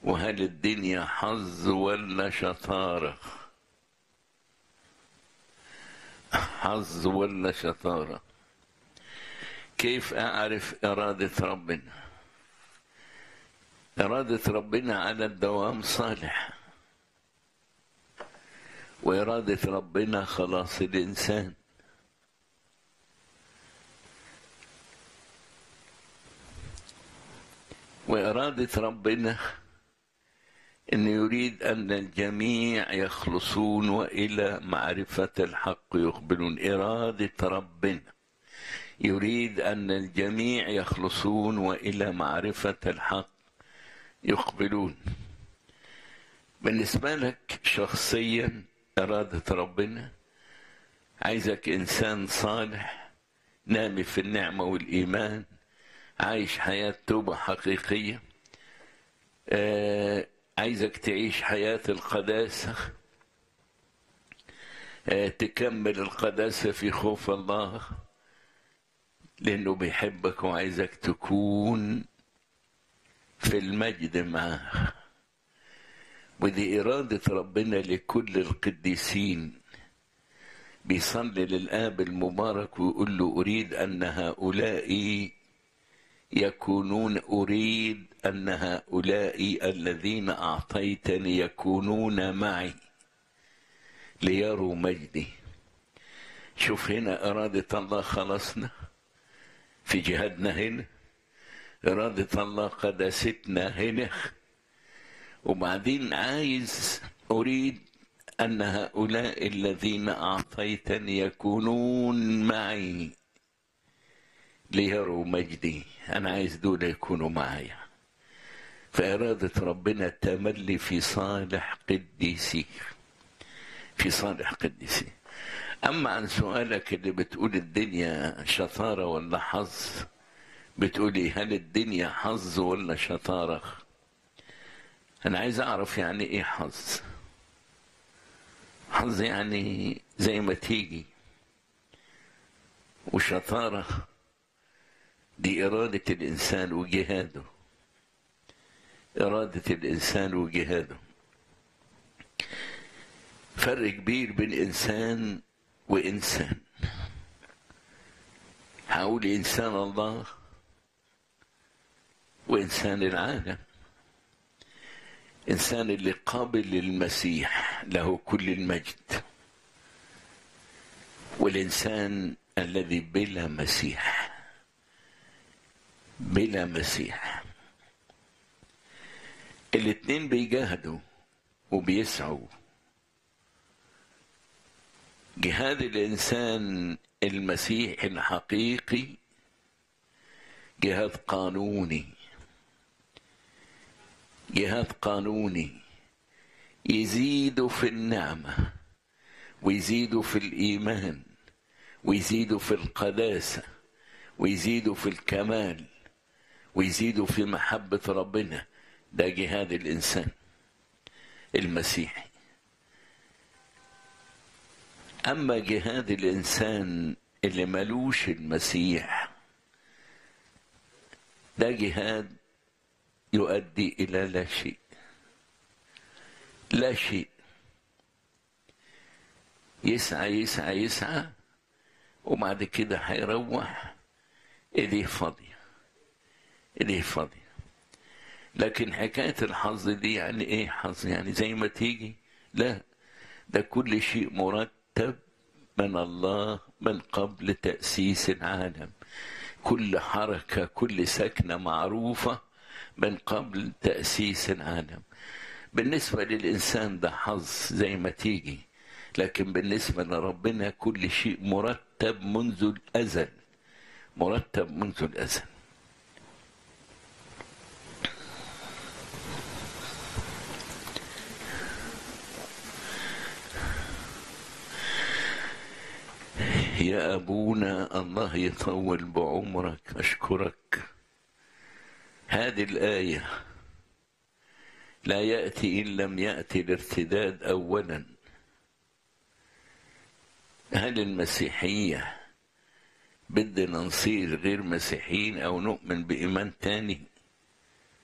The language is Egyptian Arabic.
وهل الدنيا حظ ولا شطارة حظ ولا شطارة كيف أعرف إرادة ربنا إرادة ربنا على الدوام صالح وإرادة ربنا خلاص الإنسان وإرادة ربنا أن يريد أن الجميع يخلصون وإلى معرفة الحق يقبلون إرادة ربنا يريد أن الجميع يخلصون وإلى معرفة الحق يقبلون بالنسبة لك شخصيا إرادة ربنا عايزك إنسان صالح نامي في النعمة والإيمان عايش حياة توبة حقيقية آه عايزك تعيش حياة القداسة آه تكمل القداسة في خوف الله لأنه بيحبك وعايزك تكون في المجد معاه ودي إرادة ربنا لكل القديسين بيصلي للآب المبارك ويقول له أريد أن هؤلاء يكونون أريد أن هؤلاء الذين أعطيتني يكونون معي ليروا مجدي شوف هنا إرادة الله خلصنا في جهادنا هنا إرادة الله قداستنا هنا وبعدين عايز أريد أن هؤلاء الذين أعطيتني يكونون معي ليروا مجدي أنا عايز دول يكونوا معايا فإرادة ربنا التملي في صالح قديسي في صالح قديسي أما عن سؤالك اللي بتقول الدنيا شطارة ولا حظ بتقولي هل الدنيا حظ ولا شطارة أنا عايز أعرف يعني إيه حظ حظ يعني زي ما تيجي وشطارة دي إرادة الإنسان وجهاده إرادة الإنسان وجهاده فرق كبير بين إنسان وإنسان هقول إنسان الله وإنسان العالم إنسان اللي قابل للمسيح له كل المجد والإنسان الذي بلا مسيح بلا مسيح الاتنين بيجاهدوا وبيسعوا جهاد الإنسان المسيح الحقيقي جهاد قانوني جهاد قانوني يزيد في النعمة ويزيد في الإيمان ويزيد في القداسة ويزيد في الكمال ويزيد في محبة ربنا ده جهاد الإنسان المسيحي أما جهاد الإنسان اللي ملوش المسيح ده جهاد يؤدي إلى لا شيء لا شيء يسعى يسعى يسعى وبعد كده هيروح ايديه فاضية ايديه فاضية لكن حكاية الحظ دي يعني ايه حظ يعني زي ما تيجي لا ده كل شيء مرتب من الله من قبل تأسيس العالم كل حركة كل سكنة معروفة من قبل تأسيس العالم بالنسبة للإنسان ده حظ زي ما تيجي لكن بالنسبة لربنا كل شيء مرتب منذ الأزل مرتب منذ الأزل يا أبونا الله يطول بعمرك أشكرك هذه الآية لا يأتي إن لم يأتي الارتداد أولا هل المسيحية بدنا نصير غير مسيحيين أو نؤمن بإيمان تاني